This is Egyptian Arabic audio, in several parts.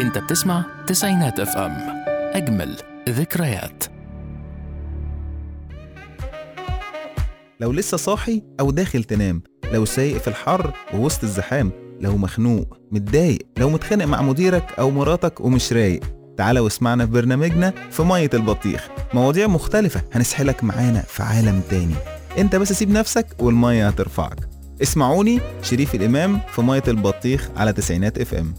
انت بتسمع تسعينات اف ام اجمل ذكريات لو لسه صاحي أو داخل تنام لو سايق في الحر ووسط الزحام لو مخنوق متضايق لو متخانق مع مديرك أو مراتك ومش رايق تعالى واسمعنا في برنامجنا في مية البطيخ مواضيع مختلفة هنسحلك معانا في عالم تاني انت بس سيب نفسك والمية هترفعك اسمعوني شريف الإمام في مية البطيخ على تسعينات اف ام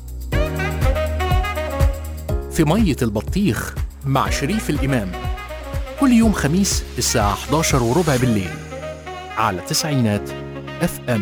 في مية البطيخ مع شريف الإمام كل يوم خميس الساعة 11 وربع بالليل على تسعينات اف ام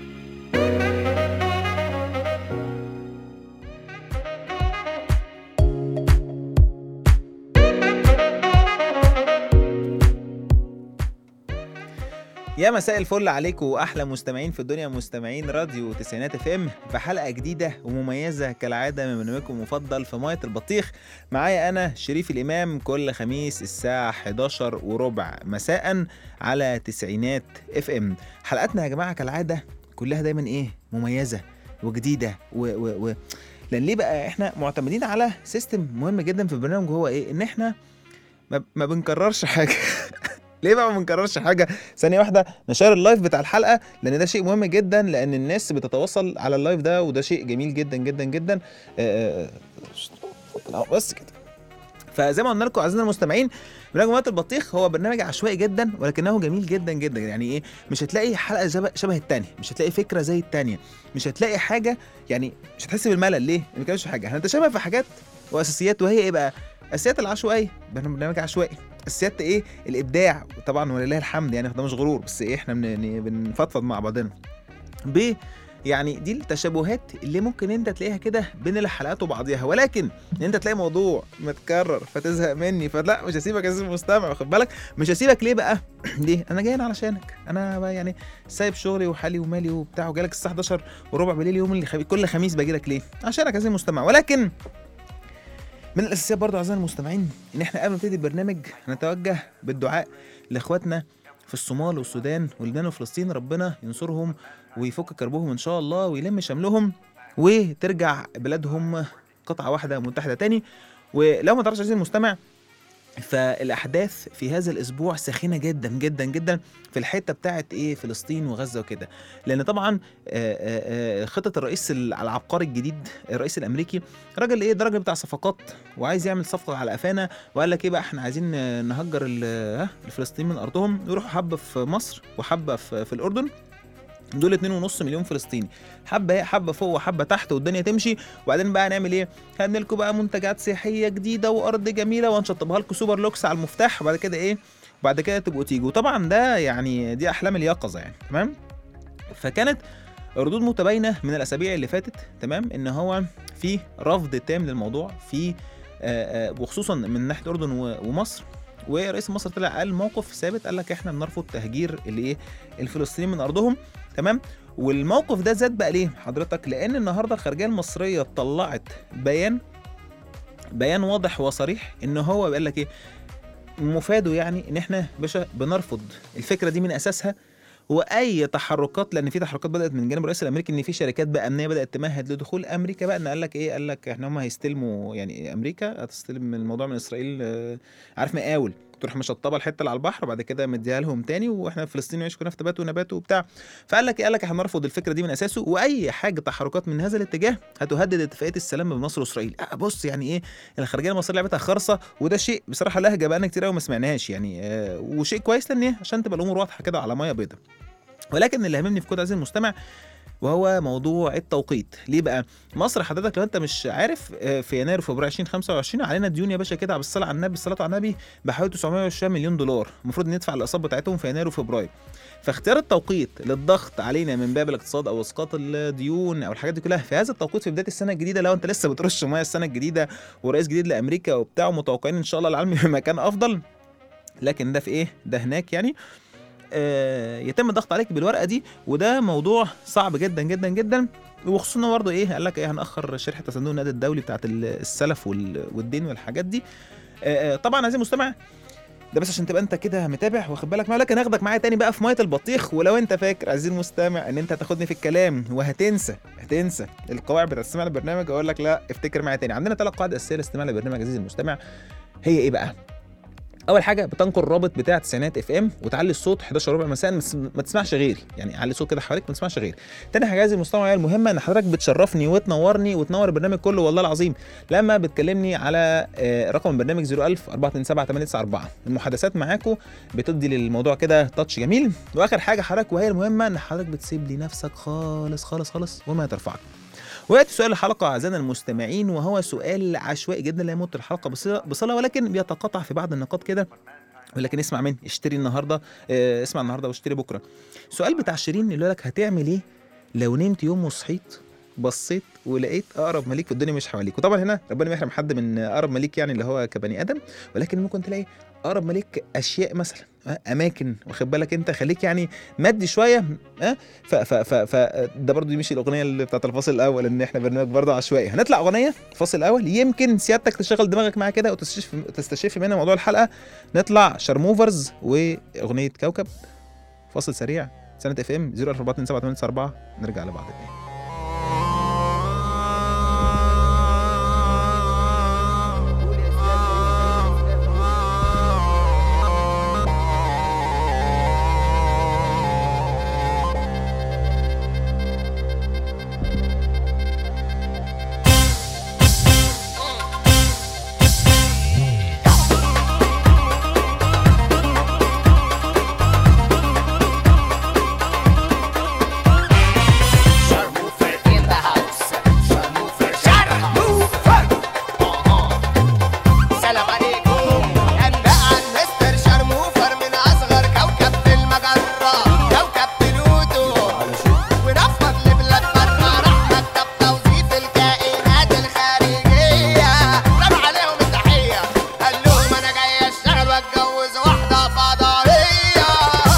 يا مساء الفل عليكم واحلى مستمعين في الدنيا مستمعين راديو تسعينات اف ام في حلقه جديده ومميزه كالعاده من برنامجكم المفضل في ميه البطيخ معايا انا شريف الامام كل خميس الساعه 11 وربع مساء على تسعينات اف ام حلقاتنا يا جماعه كالعاده كلها دايما ايه مميزه وجديده و, و, و لان ليه بقى احنا معتمدين على سيستم مهم جدا في البرنامج هو ايه ان احنا ما, ما بنكررش حاجه ليه بقى ما بنكررش حاجه ثانيه واحده نشار اللايف بتاع الحلقه لان ده شيء مهم جدا لان الناس بتتواصل على اللايف ده وده شيء جميل جدا جدا جدا آه، آه، بس كده فزي ما قلنا لكم اعزائنا المستمعين برنامج ميه البطيخ هو برنامج عشوائي جدا ولكنه جميل جدا جدا يعني ايه مش هتلاقي حلقه شبه, شبه التانية مش هتلاقي فكره زي التانية مش هتلاقي حاجه يعني مش هتحس بالملل ليه ما بنتكلمش في حاجه هنتشابه في حاجات واساسيات وهي ايه بقى اساسيات العشوائيه برنامج عشوائي اساسيات ايه الابداع طبعا ولله الحمد يعني ده مش غرور بس ايه احنا بن- بنفضفض مع بعضنا ب يعني دي التشابهات اللي ممكن انت تلاقيها كده بين الحلقات وبعضيها ولكن ان انت تلاقي موضوع متكرر فتزهق مني فلا مش هسيبك يا سيدي المستمع واخد بالك مش هسيبك ليه بقى ليه انا جاي هنا علشانك انا بقى يعني سايب شغلي وحالي ومالي وبتاع وجالك الساعه 11 وربع بالليل يوم اللي خبي... كل خميس باجي لك ليه عشانك يا سيدي المستمع ولكن من الاساسيات برضو اعزائي المستمعين ان احنا قبل ما نبتدي البرنامج هنتوجه بالدعاء لاخواتنا في الصومال والسودان ولبنان وفلسطين ربنا ينصرهم ويفك كربهم ان شاء الله ويلم شملهم وترجع بلادهم قطعه واحده متحده تاني ولو ما تعرفش عزيزي المستمع فالاحداث في هذا الاسبوع ساخنه جدا جدا جدا في الحته بتاعت ايه فلسطين وغزه وكده لان طبعا آه، آه، آه، خطه الرئيس العبقري الجديد الرئيس الامريكي راجل ايه ده راجل بتاع صفقات وعايز يعمل صفقه على قفانا وقال لك ايه بقى احنا عايزين آه، نهجر ال- ها، الفلسطينيين من ارضهم يروحوا حبه في مصر وحبه في, في الاردن دول اتنين ونص مليون فلسطيني حبه ايه حبه فوق وحبه تحت والدنيا تمشي وبعدين بقى نعمل ايه هنبني لكم بقى منتجات سياحيه جديده وارض جميله وهنشطبها لكم سوبر لوكس على المفتاح وبعد كده ايه وبعد كده تبقوا تيجوا طبعا ده يعني دي احلام اليقظه يعني تمام فكانت ردود متباينه من الاسابيع اللي فاتت تمام ان هو في رفض تام للموضوع في آه، آه، وخصوصا من ناحيه الاردن و- ومصر ورئيس مصر طلع قال موقف ثابت قال لك احنا بنرفض تهجير الايه الفلسطينيين من ارضهم تمام والموقف ده زاد بقى ليه حضرتك لان النهارده الخارجيه المصريه طلعت بيان بيان واضح وصريح ان هو بيقول لك ايه مفاده يعني ان احنا باشا بنرفض الفكره دي من اساسها واي تحركات لان في تحركات بدات من جانب الرئيس الامريكي ان في شركات بقى امنيه بدات تمهد لدخول امريكا بقى ان قال لك ايه قال لك احنا هم هيستلموا يعني امريكا هتستلم الموضوع من اسرائيل آه، عارف مقاول تروح مشطبه الحته اللي على البحر وبعد كده مديها لهم تاني واحنا فلسطين نعيش كلنا في تبات ونبات وبتاع فقال لك ايه قال لك احنا هنرفض الفكره دي من اساسه واي حاجه تحركات من هذا الاتجاه هتهدد اتفاقيه السلام بين مصر واسرائيل آه بص يعني ايه الخارجيه المصريه لعبتها خرصه وده شيء بصراحه لهجه بقى كتير قوي ما سمعناهاش يعني آه وشيء كويس لان إيه؟ عشان تبقى الامور واضحه كده على ميه بيضاء ولكن اللي هممني في كود عزيزي المستمع وهو موضوع التوقيت ليه بقى مصر حضرتك لو انت مش عارف آه، في يناير وفبراير 2025 علينا ديون يا باشا كده بالصلاه على النبي الصلاه على النبي بحوالي 920 مليون دولار المفروض ندفع الاقساط بتاعتهم في يناير وفبراير فاختيار التوقيت للضغط علينا من باب الاقتصاد او اسقاط الديون او الحاجات دي كلها في هذا التوقيت في بدايه السنه الجديده لو انت لسه بترش ميه السنه الجديده ورئيس جديد لامريكا وبتاع ومتوقعين ان شاء الله العالم في مكان افضل لكن ده في ايه ده هناك يعني آه، يتم الضغط عليك بالورقه دي وده موضوع صعب جدا جدا جدا وخصوصا برضه ايه قال لك ايه هنأخر شريحه صندوق النقد الدولي بتاعت ال- السلف وال- والدين والحاجات دي آه، آه، طبعا عايزين المستمع ده بس عشان تبقى انت كده متابع واخد بالك معايا لكن هاخدك معايا تاني بقى في ميه البطيخ ولو انت فاكر عزيزي المستمع ان انت هتاخدني في الكلام وهتنسى هتنسى القواعد بتاعت استماع البرنامج اقول لك لا افتكر معايا تاني عندنا ثلاث قواعد اساسيه لاستماع البرنامج عزيزي المستمع هي ايه بقى اول حاجه بتنقل الرابط بتاع تسعينات اف ام وتعلي الصوت 11 ربع مساء ما تس- ما تسمعش غيري يعني علي الصوت كده حواليك ما تسمعش غيري تاني حاجه عايز المستمع المهمه ان حضرتك بتشرفني وتنورني وتنور البرنامج كله والله العظيم لما بتكلمني على آه، رقم البرنامج 01000 427 894 المحادثات معاكم بتدي للموضوع كده تاتش جميل واخر حاجه حضرتك وهي المهمه ان حضرتك بتسيب لي نفسك خالص خالص خالص وما ترفعك وياتي سؤال الحلقه اعزائنا المستمعين وهو سؤال عشوائي جدا لا يمت الحلقه بصله بصلة ولكن بيتقاطع في بعض النقاط كده ولكن اسمع مني اشتري النهارده اه اسمع النهارده واشتري بكره السؤال بتاع شيرين اللي يقول لك هتعمل ايه لو نمت يوم وصحيت بصيت ولقيت اقرب مليك في الدنيا مش حواليك وطبعا هنا ربنا ما يحرم حد من اقرب مليك يعني اللي هو كبني ادم ولكن ممكن تلاقي اقرب مليك اشياء مثلا اه، اماكن واخد بالك انت خليك يعني مادي شويه ها ف ف ف ف ده برضو دي مش الاغنيه اللي بتاعت الفاصل الاول ان احنا برنامج برضو عشوائي هنطلع اغنيه الفاصل الاول يمكن سيادتك تشغل دماغك معايا كده وتستشف تستشف منها موضوع الحلقه نطلع شارموفرز واغنيه كوكب فاصل سريع سنه اف ام 044 نرجع لبعض تاني in the house. Sharmoofer. سلام عليكم أنباء عن مستر شرموفر من أصغر كوكب في المجرة كوكب بلوتو ونفض لبلاد برا راح مكتب توظيف الكائنات الخارجية رمى عليهم التحية قال لهم أنا جاي أشتغل وأتجوز واحدة فضائية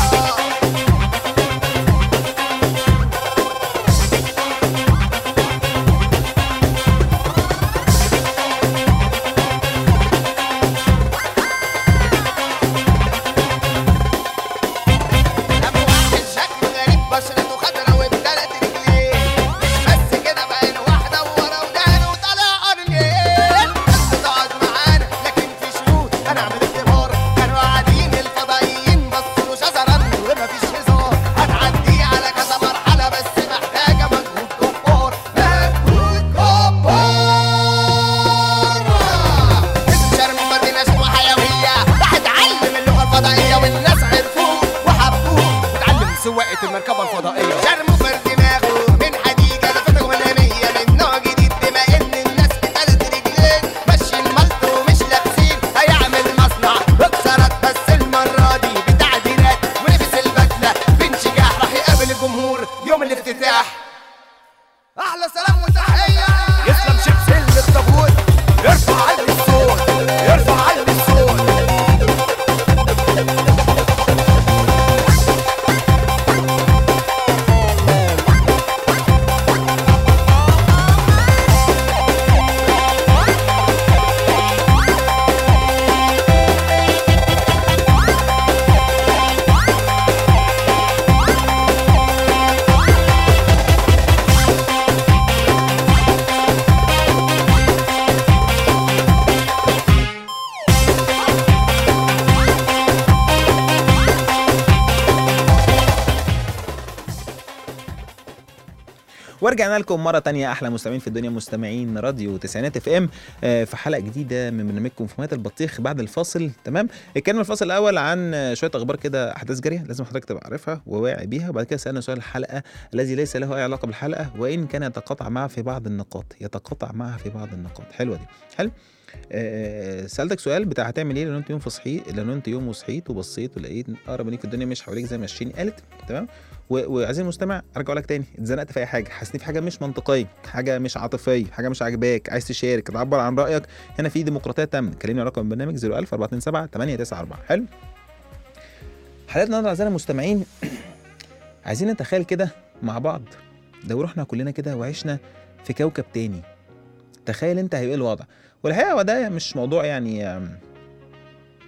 أبو واحد شكله غريب بشرته خضرا وبتلات رجلين مش بس كده بقى له واحدة ورا ودانه وطلع قرنين بس تقعد معانا لكن في شروط هنعمل اختبار كانوا قاعدين الفضائيين بصوا له شزرا ومفيش هزار هنعديه على كذا مرحلة بس محتاجة مجهود جبار مجهود جبار اسم شرم مدينة اسمه حيوية راح اتعلم اللغة الفضائية والناس عرفوه وحبوه اتعلم سواقة المركبة الفضائية شرمه في دماغه من حديدة لفتة ملامية من نوع جديد بما ان الناس بتلات رجلين مشي الملط ومش لابسين هيعمل مصنع اكسرت بس المرة دي بتعديلات ولبس البدلة بانشجاح راح يقابل الجمهور يوم الافتتاح احلى سلام وتحية يسلم شيبسي اللي الطابور يرفع علي الصوت يرفع علي الصوت ورجعنا لكم مرة تانية أحلى مستمعين في الدنيا مستمعين راديو تسعينات اف ام آه، في حلقة جديدة من برنامجكم في مية البطيخ بعد الفاصل تمام اتكلمنا الفاصل الأول عن آه، شوية أخبار كده أحداث جارية لازم حضرتك تبقى عارفها وواعي بيها وبعد كده سألنا سؤال الحلقة الذي ليس له أي علاقة بالحلقة وإن كان يتقاطع معها في بعض النقاط يتقاطع معها في بعض النقاط حلوة دي حلو آه، سألتك سؤال بتاع هتعمل ايه لو انت يوم صحيت لو انت يوم وصحيت وبصيت ولقيت اقرب ليك في الدنيا مش حواليك زي ما شيرين قالت تمام و- وعزيزي المستمع ارجع اقول لك تاني اتزنقت في اي حاجه حسيت في حاجه مش منطقيه حاجه مش عاطفيه حاجه مش عاجباك عايز تشارك تعبر عن رايك هنا في ديمقراطيه تامه كلمني على رقم البرنامج 01000 427 894 حلو حلقتنا النهارده اعزائنا المستمعين عايزين نتخيل كده مع بعض لو رحنا كلنا كده وعشنا في كوكب تاني تخيل انت هيبقى إيه الوضع والحقيقه هو ده مش موضوع يعني آم،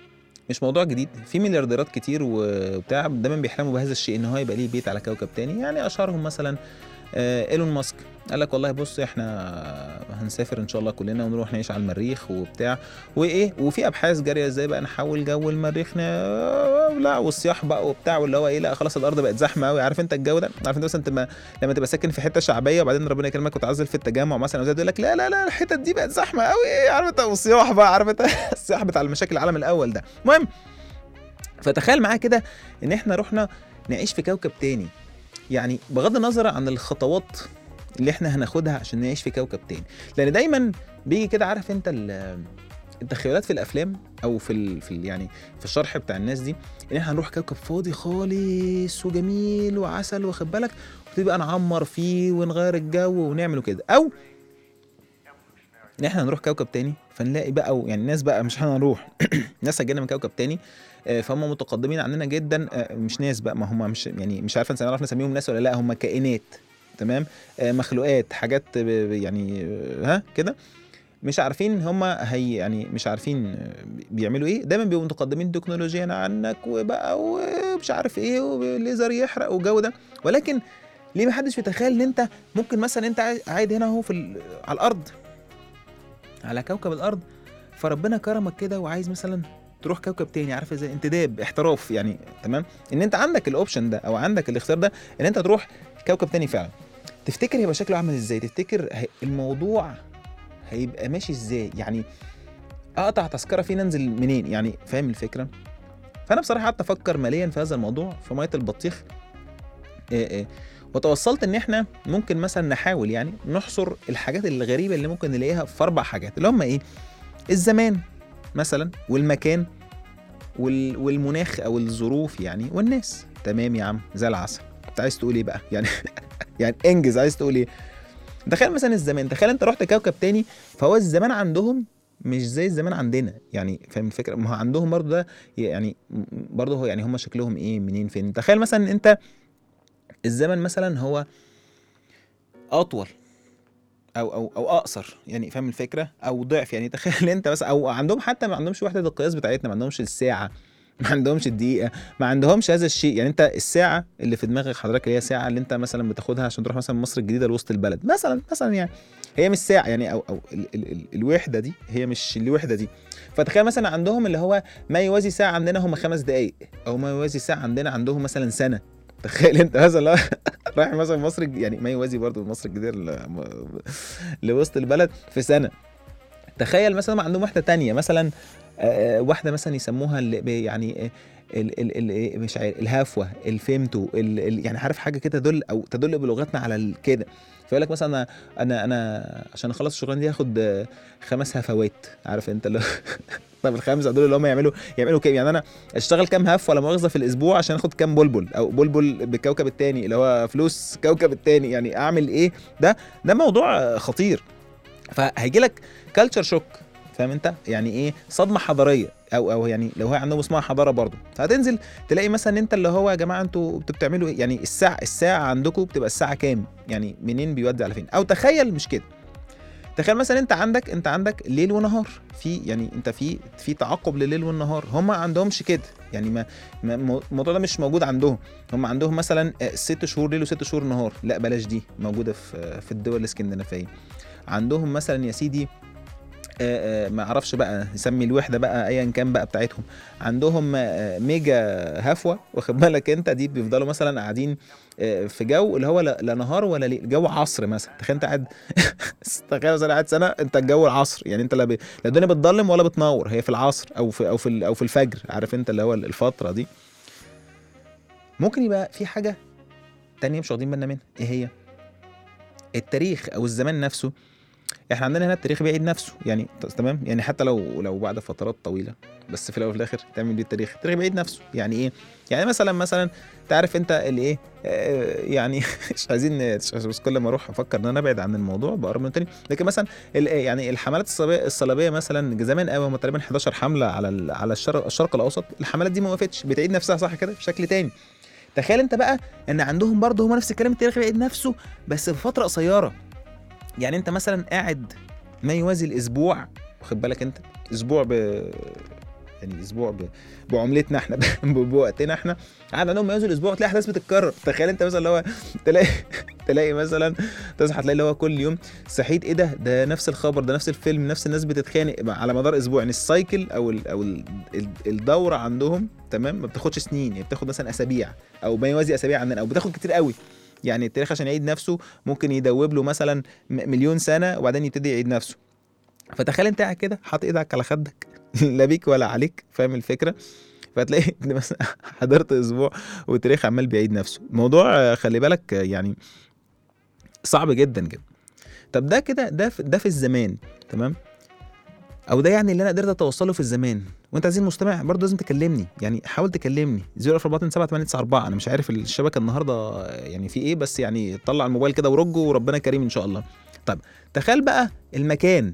مش موضوع جديد في مليارديرات كتير وبتاع دايما بيحلموا بهذا الشيء ان هو يبقى ليه بيت على كوكب تاني يعني اشهرهم مثلا آه، ايلون ماسك قال لك والله بص احنا هنسافر ان شاء الله كلنا ونروح نعيش على المريخ وبتاع وايه وفي ابحاث جاريه ازاي بقى نحول جو المريخ ن... لا والصياح بقى وبتاع واللي هو ايه لا خلاص الارض بقت زحمه قوي عارف انت الجو ده عارف انت مثلا تبقى لما تبقى ساكن في حته شعبيه وبعدين ربنا يكرمك وتعزل في التجمع مثلا وزي يقول لك لا لا لا الحتت دي بقت زحمه قوي عارف انت والصياح بقى عارف انت الصياح بتاع المشاكل العالم الاول ده المهم فتخيل معايا كده ان احنا رحنا نعيش في كوكب تاني يعني بغض النظر عن الخطوات اللي احنا هناخدها عشان نعيش في كوكب تاني لان دايما بيجي كده عارف انت ال- التخيلات في الافلام او في ال... في ال... يعني في الشرح بتاع الناس دي ان احنا هنروح كوكب فاضي خالص وجميل وعسل واخد بالك وتبقى نعمر فيه ونغير الجو ونعمله كده او ان احنا هنروح كوكب تاني فنلاقي بقى او يعني الناس بقى مش احنا هنروح ناس هتجينا من كوكب تاني آه، فهم متقدمين عننا جدا آه، مش ناس بقى ما هم مش يعني مش عارف نعرف نسميهم ناس ولا لا هم كائنات تمام آه، مخلوقات حاجات ب- ب- يعني آه، ها كده مش عارفين هم هي يعني مش عارفين آه، بيعملوا ايه دايما بيبقوا متقدمين تكنولوجيا عنك وبقى ومش عارف ايه والليزر يحرق والجو ده ولكن ليه ما حدش بيتخيل ان انت ممكن مثلا انت قاعد- قاعد هنا اهو في ال- على الارض على كوكب الارض فربنا كرمك كده وعايز مثلا تروح كوكب تاني عارف ازاي انتداب احتراف يعني تمام ان انت عندك الاوبشن ده او عندك الاختيار ده ان انت تروح كوكب تاني فعلا تفتكر هيبقى شكله عامل ازاي تفتكر هي- الموضوع هيبقى ماشي ازاي يعني اقطع تذكره فين انزل منين يعني فاهم الفكره فانا بصراحه قعدت افكر ماليا في هذا الموضوع في ميه البطيخ إيه إيه وتوصلت ان احنا ممكن مثلا نحاول يعني نحصر الحاجات الغريبه اللي ممكن نلاقيها في اربع حاجات اللي هم ايه الزمان مثلا والمكان وال... والمناخ او الظروف يعني والناس تمام يا عم زي العسل انت عايز تقول ايه بقى يعني يعني انجز عايز تقول ايه تخيل مثلا الزمان تخيل انت رحت كوكب تاني فهو الزمان عندهم مش زي الزمان عندنا يعني فاهم الفكره ما هو عندهم برضه ده يعني برضه هو يعني هم شكلهم ايه منين فين تخيل مثلا انت الزمن مثلا هو اطول او او او اقصر يعني فاهم الفكره او ضعف يعني تخيل انت بس او عندهم حتى ما عندهمش وحده القياس بتاعتنا ما عندهمش الساعه ما عندهمش الدقيقه ما عندهمش هذا الشيء يعني انت الساعه اللي في دماغك حضرتك اللي هي ساعه اللي انت مثلا بتاخدها عشان تروح مثلا مصر الجديده لوسط البلد مثلا مثلا يعني هي مش ساعه يعني او او ال ال ال الوحده دي هي مش الوحده دي فتخيل مثلا عندهم اللي هو ما يوازي ساعه عندنا هم خمس دقائق او ما يوازي ساعه عندنا عندهم مثلا سنه تخيل انت مثلا رايح مثلا مصر الج- يعني ما يوازي برضه مصر الجديده ل- لوسط البلد في سنه تخيل مثلا هم عندهم واحده تانية مثلا آه، واحده مثلا يسموها ال- ب- يعني آه، ال ال ال مش عارف الهفوه الفيمتو ال ال يعني عارف حاجه كده تدل او تدل بلغتنا على ال- كده فيقول لك مثلا انا انا انا عشان اخلص الشغلانه دي هاخد آه، خمس هفوات عارف انت اللي هو طب الخمسه دول اللي هم يعملوا يعملوا كام يعني انا اشتغل كام هف ولا مؤاخذه في الاسبوع عشان اخد كام بلبل او بلبل بالكوكب التاني اللي هو فلوس كوكب التاني يعني اعمل ايه ده ده موضوع آه، خطير فهيجي لك كالتشر شوك فاهم انت يعني ايه صدمه حضاريه او او يعني لو هي عندهم اسمها حضاره برضو فهتنزل تلاقي مثلا انت اللي هو يا جماعه انتوا انتوا بتعملوا ايه يعني الساعه الساعه عندكم بتبقى الساعه كام يعني منين بيودي على فين او تخيل مش كده تخيل مثلا انت عندك انت عندك ليل ونهار في يعني انت في في تعاقب لليل والنهار هم ما عندهمش كده يعني ما ما- مو- الموضوع ده مش موجود عندهم هم عندهم مثلا آه، ست شهور ليل وست شهور نهار لا بلاش دي موجوده في في الدول الاسكندنافيه عندهم مثلا يا سيدي آه، آه، ما اعرفش بقى نسمي الوحده بقى ايا كان بقى بتاعتهم عندهم آه، ميجا هفوه واخد بالك انت دي بيفضلوا مثلا قاعدين آه، في جو اللي هو لا لا نهار ولا ليل جو عصر مثلا تخيل انت قاعد تخيل مثلا قاعد سنه انت الجو العصر يعني انت لا ب- لا الدنيا بتضلم ولا بتنور هي في العصر او في او في ال- او في الفجر عارف انت اللي هو الفتره دي ممكن يبقى في حاجه تانية مش واخدين بالنا منها ايه هي التاريخ او الزمان نفسه احنا عندنا هنا التاريخ بيعيد نفسه يعني ت- تمام يعني حتى لو لو بعد فترات طويله بس في الاول وفي الاخر تعمل بيه التاريخ التاريخ بيعيد نفسه يعني ايه يعني مثلا مثلا تعرف انت الايه آه يعني مش عايزين مش عايز- بس كل ما اروح افكر ان انا ابعد عن الموضوع بقرب من تاني لكن مثلا ال- يعني الحملات الصليبيه الصليبيه مثلا زمان قوي هم تقريبا 11 حمله على ال- على الشرق الشرق الاوسط الحملات دي ما وقفتش بتعيد نفسها صح كده بشكل تاني تخيل انت بقى ان عندهم برضه هم نفس الكلام التاريخ بيعيد نفسه بس في فتره قصيره يعني انت مثلا قاعد ما يوازي الاسبوع واخد بالك انت اسبوع ب يعني اسبوع ب... بعملتنا احنا ب... بوقتنا احنا قاعد عندهم ميزوا الاسبوع تلاقي احداث بتتكرر تخيل انت مثلا اللي هو تلاقي تلاقي مثلا تصحى تلاقي اللي هو كل يوم صحيت ايه ده ده نفس الخبر ده نفس الفيلم نفس الناس بتتخانق على مدار اسبوع يعني السايكل او ال... او ال... ال- الدوره عندهم تمام ما بتاخدش سنين يعني بتاخد مثلا اسابيع او ما يوازي اسابيع عندنا او بتاخد كتير قوي يعني التاريخ عشان يعيد نفسه ممكن يدوب له مثلا م- مليون سنه وبعدين يبتدي يعيد نفسه فتخيل انت قاعد كده حاطط ايدك على خدك لا بيك ولا عليك فاهم الفكره فتلاقي إن مثلا حضرت اسبوع والتاريخ عمال بيعيد نفسه الموضوع آه، خلي بالك آه، يعني صعب جدا جدا طب ده كده ده في ده في الزمان تمام او ده يعني اللي انا قدرت اتوصله في الزمان وانت عايزين المستمع برضه لازم تكلمني يعني حاول تكلمني 047 انا مش عارف الشبكه النهارده آه، يعني في ايه بس يعني طلع الموبايل كده ورجه وربنا كريم ان شاء الله طب تخيل بقى المكان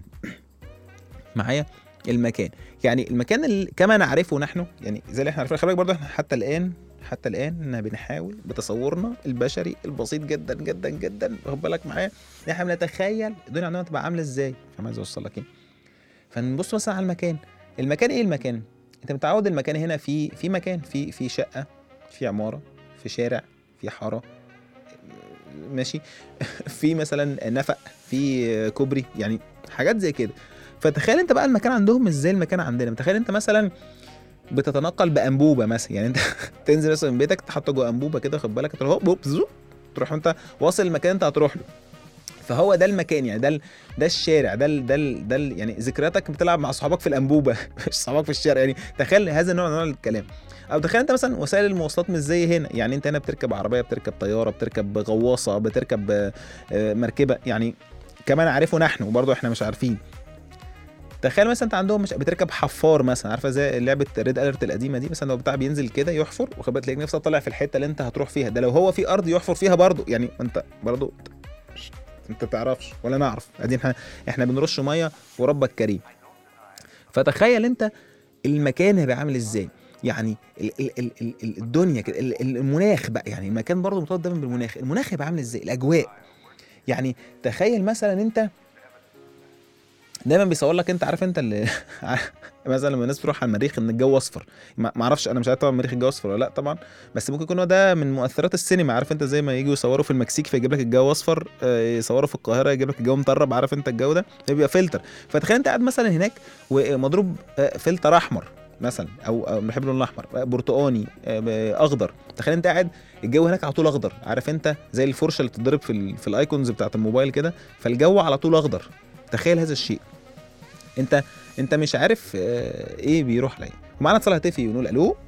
معايا المكان يعني المكان اللي كما نعرفه نحن يعني زي اللي احنا عارفين خلي بالك برضه احنا حتى الان حتى الان بنحاول بتصورنا البشري البسيط جدا جدا جدا واخد بالك معايا ان احنا بنتخيل الدنيا عندنا تبقى عامله ازاي فاهم عايز اوصل لك ايه فنبص مثلا على المكان المكان ايه المكان انت متعود المكان هنا في في مكان في في شقه في عماره في شارع في حاره ماشي في مثلا نفق في كوبري يعني حاجات زي كده فتخيل انت بقى المكان عندهم مش زي المكان عندنا تخيل انت مثلا بتتنقل بانبوبه مثلا يعني انت تنزل مثلا من بيتك تحط جوه انبوبه كده خد بالك تروح هوب هوب زوب تروح انت واصل المكان انت هتروح له فهو ده المكان يعني ده ال- ده الشارع ده ال ده ال ده ال يعني ذكرياتك بتلعب مع صحابك في الانبوبه مش صحابك في الشارع يعني تخيل هذا النوع من انواع الكلام او تخيل انت مثلا وسائل المواصلات مش زي هنا يعني انت هنا بتركب عربيه بتركب طياره بتركب غواصه بتركب آه، آه، مركبه يعني كما نعرفه نحن وبرضه احنا مش عارفين تخيل مثلا انت عندهم مش بتركب حفار مثلا عارفه زي لعبه ريد اليرت القديمه دي مثلا لو بتاع بينزل كده يحفر وخد بالك تلاقي نفسك طالع في الحته اللي انت هتروح فيها ده لو هو في ارض يحفر فيها برضه يعني انت برضه انت تعرفش ولا نعرف ادي احنا احنا بنرش ميه وربك كريم فتخيل انت المكان هيبقى عامل ازاي يعني ال ال ال ال ال- الدنيا كده ال- ال- المناخ بقى يعني المكان برضه مرتبط دايما بالمناخ المناخ هيبقى عامل ازاي الاجواء يعني تخيل مثلا انت دايما بيصور لك انت عارف انت اللي مثلا لما الناس بتروح على المريخ ان الجو اصفر ما ما اعرفش انا مش عارف طبعا المريخ الجو اصفر ولا لا طبعا بس ممكن يكون هو ده من مؤثرات السينما عارف انت زي ما يجوا يصوروا في المكسيك فيجيب لك الجو اصفر آه، يصوروا في القاهره يجيب لك الجو مطرب عارف انت الجو ده بيبقى فلتر فتخيل انت قاعد مثلا هناك ومضروب آه، فلتر احمر مثلا او أو بحب اللون الاحمر آه، برتقاني آه، اخضر تخيل انت قاعد الجو هناك على طول اخضر عارف انت زي الفرشه اللي بتضرب في ال في الايكونز بتاعت الموبايل كده فالجو على طول اخضر تخيل هذا الشيء انت انت مش عارف آه، ايه بيروح ليه ومعانا اتصال هاتفي ونقول الو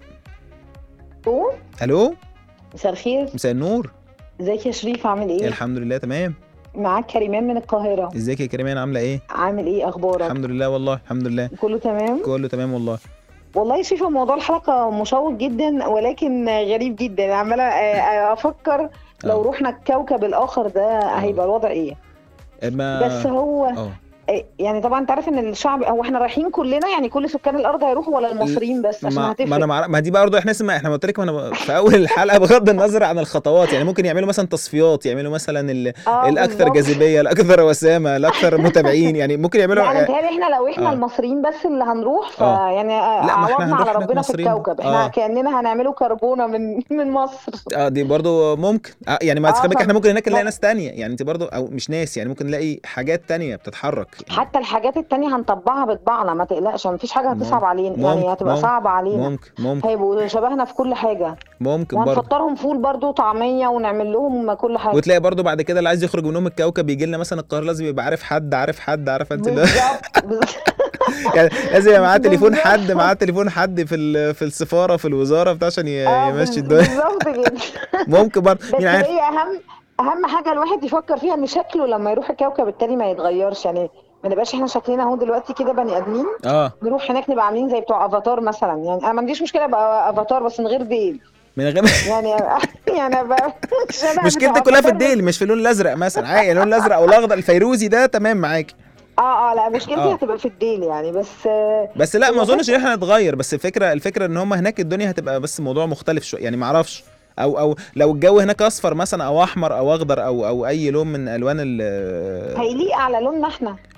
ألو، الو مساء الخير مساء النور ازيك يا شريف عامل ايه الحمد لله تمام معاك كريمان من القاهرة ازيك يا كريمان عامله ايه عامل ايه اخبارك الحمد لله والله الحمد لله كله تمام كله تمام والله والله يا شريف موضوع الحلقة مشوق جدا ولكن غريب جدا عمالة آه، افكر لو آه. رحنا الكوكب الاخر ده هيبقى الوضع ايه ما بس هو اه آه، يعني طبعا انت عارف ان الشعب هو احنا رايحين كلنا يعني كل سكان الارض هيروحوا ولا المصريين بس عشان ما, ما هتفرق انا مع... ما دي برضه احنا اسمع احنا قلت لك ما انا في اول الحلقه بغض النظر عن الخطوات يعني ممكن يعملوا مثلا تصفيات يعملوا مثلا ال... آه، الاكثر بالظبط. جاذبيه الاكثر وسامه الاكثر متابعين يعني ممكن يعملوا لا انا متهيألي احنا لو احنا آه. المصريين بس اللي هنروح آه. فيعني لا، ما إحنا عوضنا هنروح على هناك ربنا في مصريين. الكوكب احنا آه. كأننا هنعمله كربونة من من مصر اه دي برضو ممكن آه يعني ما آه، تخبيك طب- احنا ممكن هناك نلاقي طب- ناس تانية يعني انت برضو او مش ناس يعني ممكن نلاقي حاجات تانية بتتحرك حتى الحاجات التانية هنطبعها بطباعنا ما تقلقش مفيش حاجة هتصعب علينا يعني ممكن- هتبقى ممكن- صعبة علينا ممكن ممكن هيبقوا شبهنا في كل حاجة ممكن برضو وهنفطرهم فول برضو طعمية ونعمل لهم كل حاجة وتلاقي برضو بعد كده اللي عايز يخرج منهم الكوكب يجي لنا مثلا القاهره لازم يبقى عارف حد عارف حد عارف انت اللي بالظبط بالظبط. يعني لازم يبقى معاه تليفون بالظبط. حد معاه تليفون حد في ال- في السفاره في الوزاره بتاع عشان ي- آه، يمشي بال- الدنيا بالظبط كده ممكن برضو بس مين عارف هي أهم أهم حاجة الواحد يفكر فيها إن شكله لما يروح الكوكب التاني ما يتغيرش يعني ما نبقاش احنا شكلنا اهو دلوقتي كده بني ادمين اه نروح هناك نبقى عاملين زي بتوع افاتار مثلا يعني انا ما عنديش مشكله ابقى افاتار بس من غير ديل من غير يعني يعني ابقى شبه مشكلتك بتوع كلها في أفاتار الديل مش في اللون الازرق مثلا عادي اللون الازرق او الاخضر الفيروزي ده تمام معاكي اه اه لا مشكلتي آه. هتبقى في الديل يعني بس آه، بس لا ما هي اظنش فكرة. ان احنا نتغير بس الفكره الفكره ان هم هناك الدنيا هتبقى بس موضوع مختلف شويه يعني ما اعرفش او او لو الجو هناك اصفر مثلا او احمر او اخضر او او اي لون من الوان ال هيليق على لوننا احنا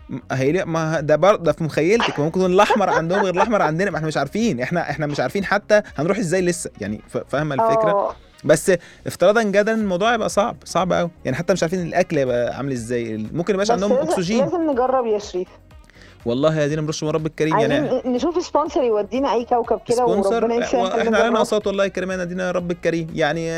م- هيليق ما ده برضه ده في مخيلتك ممكن يكون الاحمر عندهم غير الاحمر عندنا ما احنا مش عارفين احنا احنا مش عارفين حتى هنروح ازاي لسه يعني ف- فاهمه الفكره اه بس افتراضا جدا الموضوع يبقى صعب صعب قوي يعني حتى مش عارفين الاكل يبقى عامل ازاي ممكن يبقاش بس عندهم لازم- اكسجين لازم نجرب يا شريف والله يا دينا مرش من رب الكريم يعني عايزين نشوف سبونسر يودينا اي كوكب كده سبونسر وربنا يسهل احنا علينا نجرب. اقساط والله كريمنا دينا يا رب الكريم يعني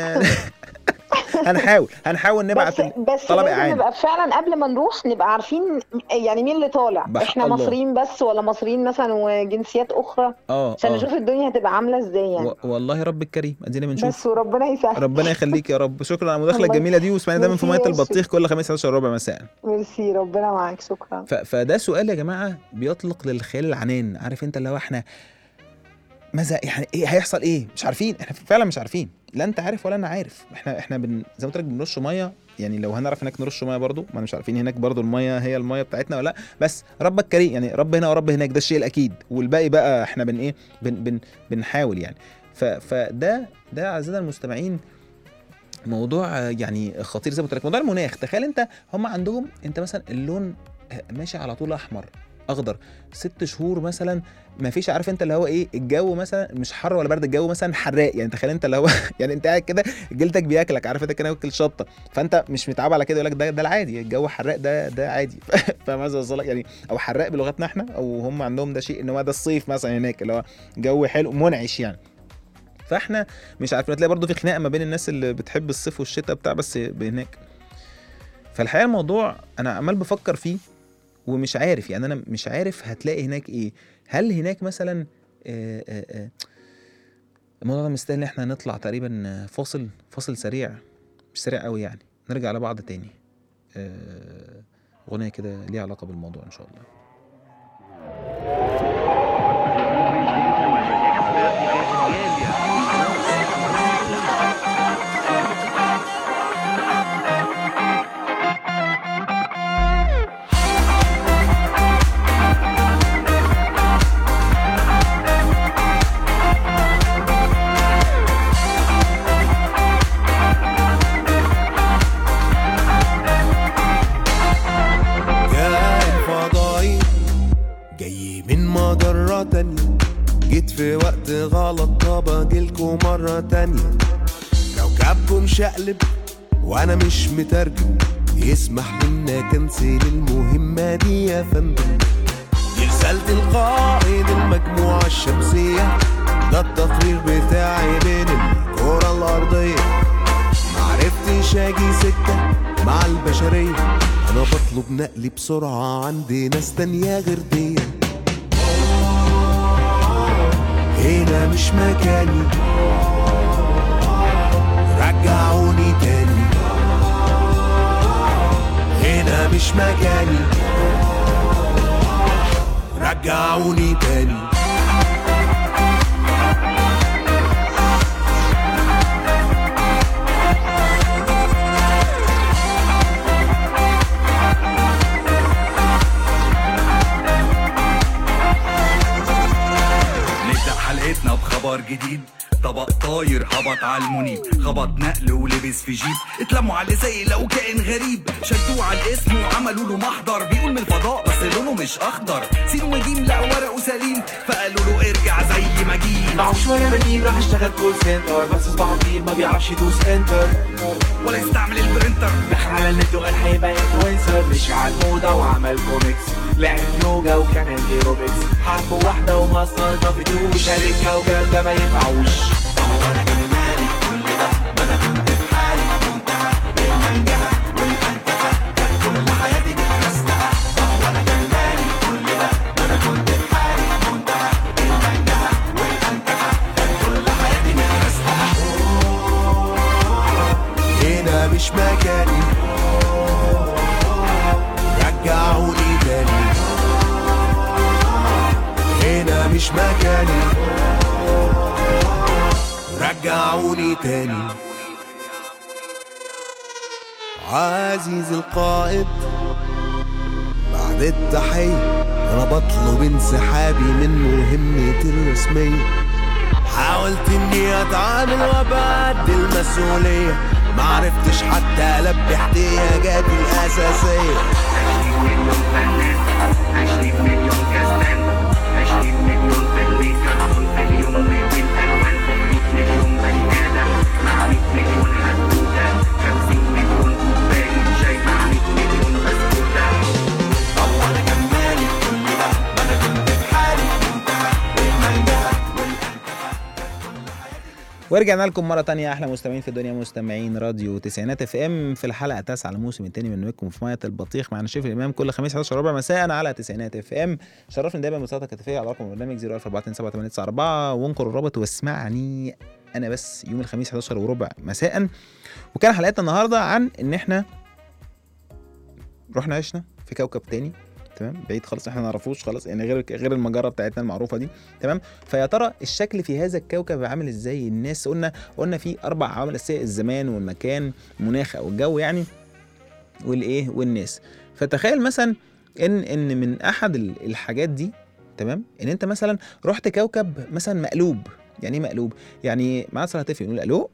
هنحاول هنحاول نبعت بس ال- بس طلب لازم إعانة. نبقى فعلا قبل ما نروح نبقى عارفين يعني مين اللي طالع بح- احنا الله. مصريين بس ولا مصريين مثلا وجنسيات اخرى اه عشان اه نشوف الدنيا هتبقى عامله ازاي يعني و- والله رب الكريم ادينا بنشوف بس وربنا يسهل ربنا يخليك يا رب شكرا على المداخله الله الجميله دي واسمعنا دايما في ميرسي ميه يا يوسف. البطيخ كل خميس 11 ربع مساء ميرسي ربنا معاك شكرا ف... فده سؤال يا جماعه بيطلق للخيال العنان عارف انت اللي هو احنا ماذا يعني ايه هيحصل ايه مش عارفين احنا فعلا مش عارفين لا انت عارف ولا انا عارف احنا احنا بن... زي ما قلت لك بنرش ميه يعني لو هنعرف هناك نرش ميه برضو ما مش عارفين هناك برضو الميه هي الميه بتاعتنا ولا لا بس ربك كريم يعني رب هنا ورب هناك ده الشيء الاكيد والباقي بقى احنا بن ايه بن بن بنحاول يعني ف... فده ده اعزائنا المستمعين موضوع آه، يعني خطير زي ما قلت لك موضوع المناخ تخيل انت هم عندهم انت مثلا اللون آه، ماشي على طول احمر اخضر ست شهور مثلا ما فيش عارف انت اللي هو ايه الجو مثلا مش حر ولا برد الجو مثلا حراق يعني تخيل انت اللي هو يعني انت قاعد كده جلدك بياكلك عارف انت كده واكل شطه فانت مش متعود على كده يقول لك ده ده العادي الجو حراق ده ده عادي فاهم قصدي أوصل لك؟ يعني او حراق بلغتنا احنا او هم عندهم ده شيء ان هو ده الصيف مثلا هناك اللي هو جو حلو منعش يعني فاحنا مش عارفين تلاقي برضو في خناقه ما بين الناس اللي بتحب الصيف والشتاء بتاع بس هناك فالحقيقه الموضوع انا عمال بفكر فيه ومش عارف يعني انا مش عارف هتلاقي هناك ايه هل هناك مثلا آه، آه، آه، الموضوع ده مستاهل ان احنا نطلع تقريبا آه، فاصل فاصل سريع مش سريع قوي يعني نرجع لبعض تاني آه، اغنيه كده ليها علاقه بالموضوع ان شاء الله كائن فضائي جاي من مجرة تانية جيت في وقت غلط طب اجيلكوا مرة تانية كوكبكم شقلب وانا مش مترجم يسمح لنا كنسل المهمة دي يا فندم دي رسالة القائد المجموعة الشمسية ده التقرير بتاعي بين الكرة الأرضية معرفتش اجي سكة مع البشرية انا بطلب نقلي بسرعة عندي ناس تانية غير دي هنا مش مكاني رجعوني تاني هنا مش مكاني رجعوني تاني نبدأ حلقتنا بخبر جديد طبق طاير هبط على المنيب خبط نقل ولبس في جيب اتلموا على زي لو كائن غريب شدوه على الاسم وعملوا له محضر بيقول من الفضاء بس لونه مش اخضر سين وجيم لقوا ورقه سليم فقالوا له ارجع زي ما جيت معه شوية بديل راح اشتغل كول سنتر بس صباحه طويل ما بيعرفش يدوس انتر ولا يستعمل البرنتر دخل على النت وقال هيبقى انفلونسر مشي على الموضة وعمل كوميكس لعب يوجا وكمان ايروبكس حرب واحدة وما استلطفتوش قال الكوكب ده ما ينفعوش هنا مش مكاني رجعوني تاني هنا مش مكاني رجعوني تاني عزيز القائد بعد التحية أنا بطلب انسحابي من مهمتي الرسمية حاولت اني اتعامل وابعد المسؤولية معرفتش حتى البي احتياجاتي الاساسية ورجعنا لكم مرة تانية أحلى مستمعين في الدنيا مستمعين راديو تسعينات اف ام في الحلقة التاسعة على الموسم الثاني من نجمكم في مية البطيخ معنا شريف الإمام كل خميس 11 ربع مساء على تسعينات اف ام شرفني دايما بصوتك الكتفية على رقم البرنامج 014278994 وانقر الرابط واسمعني أنا بس يوم الخميس 11 وربع مساء وكان حلقتنا النهاردة عن إن إحنا رحنا عشنا في كوكب تاني تمام بعيد خالص احنا ما نعرفوش خلاص يعني غير غير المجره بتاعتنا المعروفه دي تمام فيا ترى الشكل في هذا الكوكب عامل ازاي الناس قلنا قلنا في اربع عوامل اساسيه الزمان والمكان المناخ او الجو يعني والايه والناس فتخيل مثلا ان ان من احد ال- الحاجات دي تمام ان انت مثلا رحت كوكب مثلا مقلوب يعني ايه مقلوب يعني معانا صلاة هاتفي نقول الو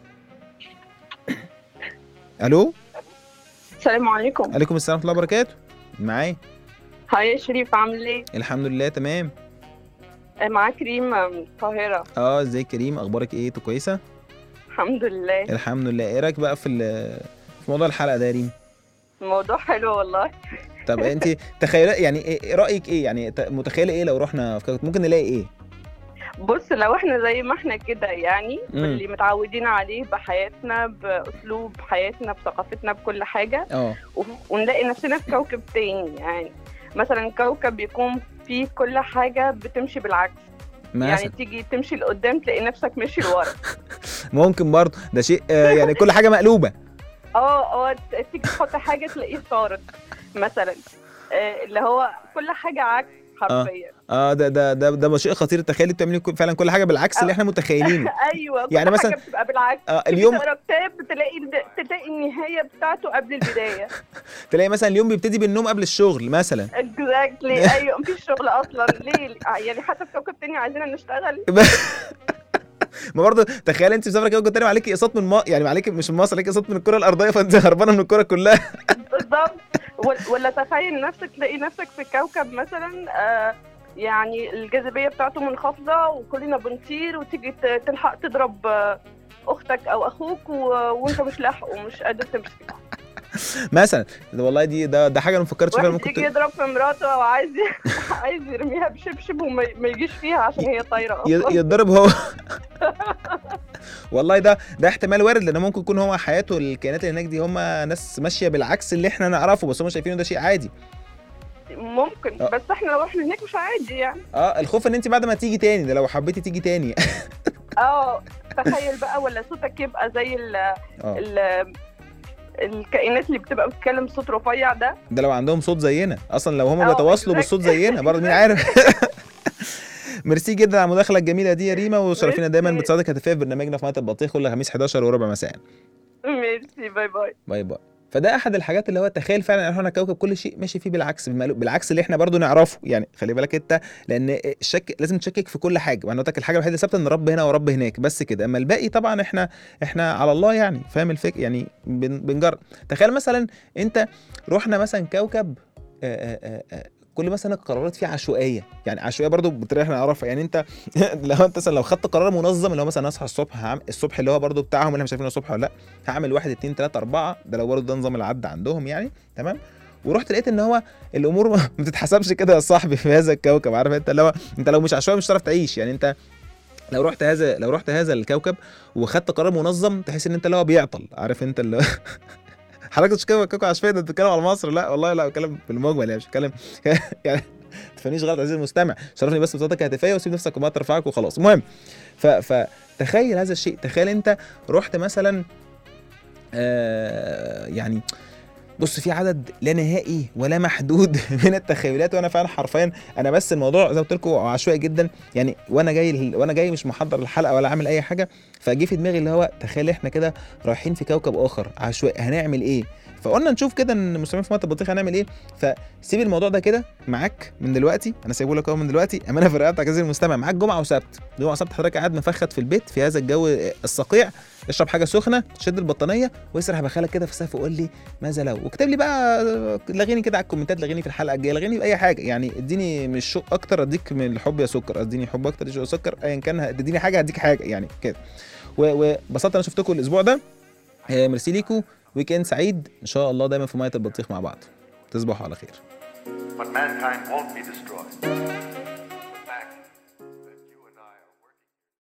الو السلام عليكم عليكم السلام ورحمه الله وبركاته معايا هاي يا شريف عامل ايه؟ الحمد لله تمام آه، معاك ريم من القاهرة اه ازيك كريم اخبارك ايه انت كويسه الحمد لله الحمد لله ايه رايك بقى في ال- في موضوع الحلقه ده يا ريم الموضوع حلو والله طب انت تخيل يعني ايه رايك ايه يعني ت- متخيله ايه لو رحنا في كوكب ممكن نلاقي ايه بص لو احنا زي ما احنا كده يعني مم. اللي متعودين عليه بحياتنا بأسلوب حياتنا بثقافتنا بكل حاجة اه و- ونلاقي نفسنا في كوكب تاني يعني مثلا كوكب يكون فيه كل حاجة بتمشي بالعكس يعني مثلا تيجي تمشي لقدام تلاقي نفسك ماشي لورا ممكن برضه ده شيء آه يعني كل حاجه مقلوبه اه اه ت- تيجي تحط حاجة تلاقيه صارت مثلا آه، اللي هو كل حاجة عكس حرفيا اه ده ده ده ده شيء خطير تخيلي بتعملي كل- فعلا كل حاجه بالعكس اللي احنا متخيلينه ايوه كل يعني مثلا- حاجه بتبقى بالعكس اه تيجي اليوم تقرا كتاب تلاقي تلاقي النهايه بتاعته قبل البدايه تلاقي مثلا اليوم بيبتدي بالنوم قبل الشغل مثلا اكزاكتلي ايوه مفيش شغل اصلا ليه يعني حتى في كوكب تاني عايزيننا نشتغل ما برضه تخيل انت مسافره كوكب تاني وعليكي اقساط من ما... يعني عليكي مش من مصر عليكي اقساط من الكره الارضيه فانت هربانه من الكره كلها بالظبط ولا- ولا تخيل نفسك تلاقي نفسك في كوكب مثلا آه يعني الجاذبيه بتاعته منخفضه وكلنا بنطير وتيجي ت- تلحق تضرب آه، اختك او اخوك و... وانت مش لاحق ومش قادر تمسك مثلا ده والله دي ده ده حاجه انا ما فكرتش فيها واحد ممكن يجي ت... يضرب في مراته او عايز عايز يرميها بشبشب وما ما يجيش فيها عشان هي طايره ي- اصلا يتضرب هو والله ده ده احتمال وارد لان ممكن يكون هو حياته الكائنات اللي هناك دي هم ناس ماشيه بالعكس اللي احنا نعرفه بس هم شايفينه ده شيء عادي ممكن آه. بس احنا لو احنا هناك مش عادي يعني اه الخوف ان انت بعد ما تيجي تاني ده لو حبيتي تيجي تاني اه تخيل بقى ولا صوتك يبقى زي ال اه ال الكائنات اللي بتبقى بتتكلم صوت رفيع ده ده لو عندهم صوت زينا اصلا لو هم اه، بيتواصلوا exactly. بالصوت زينا برضه مين عارف ميرسي جدا على المداخله الجميله دي يا ريما وشرفينا دايما ميرسي. بتصادق هتفيه في برنامجنا في ميه البطيخ كل خميس 11 وربع مساء ميرسي باي باي باي باي فده احد الحاجات اللي هو تخيل فعلا ان احنا كوكب كل شيء ماشي فيه بالعكس بالمقلوب- بالعكس اللي احنا برضو نعرفه يعني خلي بالك انت لان الشك لازم تشكك في كل حاجه معناتها الحاجه الوحيده اللي ثابته ان رب هنا ورب هناك بس كده اما الباقي طبعا احنا احنا على الله يعني فاهم الفكره يعني بن- بنجرب تخيل مثلا انت رحنا مثلا كوكب آه، آه، آه، كل مثلا القرارات فيه عشوائيه يعني عشوائيه برضو بطريقه احنا نعرفها يعني انت لو انت مثلا لو خدت قرار منظم اللي هو مثلا اصحى الصبح هعمل الصبح اللي هو برضو بتاعهم اللي احنا مش عارفين الصبح ولا لا هعمل واحد اتنين تلاته اربعه ده لو برضو ده نظام العد عندهم يعني تمام ورحت لقيت ان هو الامور ما بتتحسبش كده يا صاحبي في هذا الكوكب عارف انت اللي هو انت لو مش عشوائي مش هتعرف تعيش يعني انت لو رحت هذا لو رحت هذا الكوكب وخدت قرار منظم تحس ان انت اللي هو بيعطل عارف انت اللي هو حضرتك مش كده كوكب عشوائي ده بتتكلم على مصر لا والله لا بتكلم بالمجمل يعني مش بتكلم يعني ما تفهمنيش غلط عزيزي المستمع شرفني بس بصوتك هاتفيه وسيب نفسك وما ترفعك وخلاص المهم ف فتخيل هذا الشيء تخيل انت رحت مثلا آه يعني بص في عدد لا نهائي ولا محدود من التخيلات وانا فعلا حرفيا انا بس الموضوع زي ما قلت لكم عشوائي جدا يعني وانا جاي وانا جاي مش محضر الحلقه ولا عامل اي حاجه فجه في دماغي اللي هو تخيل احنا كده رايحين في كوكب اخر عشوائي هنعمل ايه فقلنا نشوف كده ان المسلمين في ميه البطيخ هنعمل ايه فسيب الموضوع ده كده معاك من دلوقتي انا سايبه لك اهو من دلوقتي امانه في رقبتك عزيزي المستمع معاك جمعه وسبت جمعه وسبت حضرتك قاعد مفخد في البيت في هذا الجو الصقيع اشرب حاجه سخنه شد البطانيه واسرح بخيالك كده في السقف وقول لي ماذا لو واكتب لي بقى لغيني كده على الكومنتات لغيني في الحلقه الجايه لغيني باي حاجه يعني اديني مش شوق اكتر اديك من الحب يا سكر اديني حب اكتر يا سكر ايا كان اديني حاجه هديك حاجه يعني كده و- وبسطت انا شفتكم الاسبوع ده آه، ميرسي ليكم ويكند سعيد ان شاء الله دايما في ميه البطيخ مع بعض تصبحوا على خير But mankind won't be destroyed. Back.